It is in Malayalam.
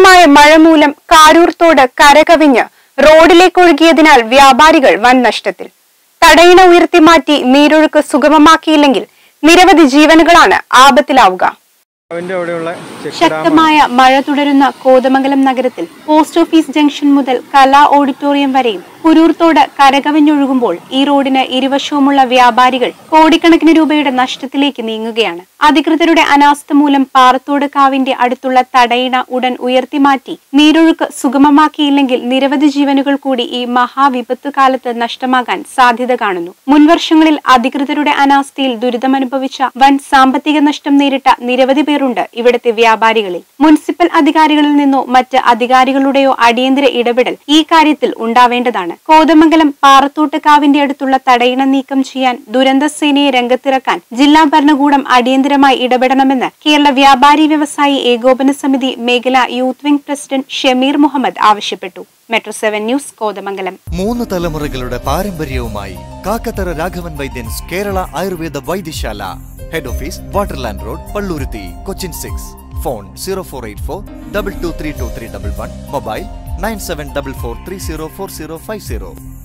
ശക്തമായ മഴ മൂലം കാരൂർ തോട് കരകവിഞ്ഞ് റോഡിലേക്കൊഴുകിയതിനാൽ വ്യാപാരികൾ വൻ നഷ്ടത്തിൽ തടയിണ ഉയർത്തി മാറ്റി നീരൊഴുക്ക് സുഗമമാക്കിയില്ലെങ്കിൽ നിരവധി ജീവനുകളാണ് ആപത്തിലാവുക അവന്റെ അവിടെയുള്ള ചെക്ക് ഡാം ശക്തമായ മഴ തുടരുന്ന കോതമംഗലം നഗരത്തിൽ പോസ്റ്റ് ഓഫീസ് ജംഗ്ഷൻ മുതൽ കലാ ഓഡിറ്റോറിയം വരെയും കുരൂർത്തോട് കരകവിഞ്ഞൊഴുകുമ്പോൾ ഈ റോഡിന് ഇരുവശവുമുള്ള വ്യാപാരികൾ കോടിക്കണക്കിന് രൂപയുടെ നഷ്ടത്തിലേക്ക് നീങ്ങുകയാണ് അധികൃതരുടെ അനാസ്ഥ മൂലം പാറത്തോട് കാവിന്റെ അടുത്തുള്ള തടയിണ ഉടൻ ഉയർത്തി മാറ്റി നീരൊഴുക്ക് സുഗമമാക്കിയില്ലെങ്കിൽ നിരവധി ജീവനുകൾ കൂടി ഈ മഹാവിപത്തു കാലത്ത് നഷ്ടമാകാൻ സാധ്യത കാണുന്നു മുൻവർഷങ്ങളിൽ അധികൃതരുടെ അനാസ്ഥയിൽ ദുരിതമനുഭവിച്ച വൻ സാമ്പത്തിക നഷ്ടം നേരിട്ട നിരവധി പേരുണ്ട് ഇവിടുത്തെ വ്യാപാരികളിൽ മുനിസിപ്പൽ അധികാരികളിൽ നിന്നോ മറ്റ് അധികാരികളുടെയോ അടിയന്തര ഇടപെടൽ ഈ കാര്യത്തിൽ ഉണ്ടാവേണ്ടതാണ് കോതമംഗലം പാറത്തോട്ട് കാവിന്റെ അടുത്തുള്ള തടയിണ നീക്കം ചെയ്യാൻ ദുരന്ത സേനയെ രംഗത്തിറക്കാൻ ജില്ലാ ഭരണകൂടം അടിയന്തരമായി ഇടപെടണമെന്ന് കേരള വ്യാപാരി വ്യവസായി ഏകോപന സമിതി മേഖല youth wing president Shameer Muhammad ആവശ്യപ്പെട്ടു മെട്രോ സെവൻ ന്യൂസ് കോതമംഗലം മൂന്ന് തലമുറകളുടെ പാരമ്പര്യവുമായി Kakkathara Raghavan Vaidyans Kerala Ayurveda Vaidyasala head office Waterland road Palluruthy Cochin six phone zero four eight four double two three two three double one mobile nine seven double four three zero four zero five zero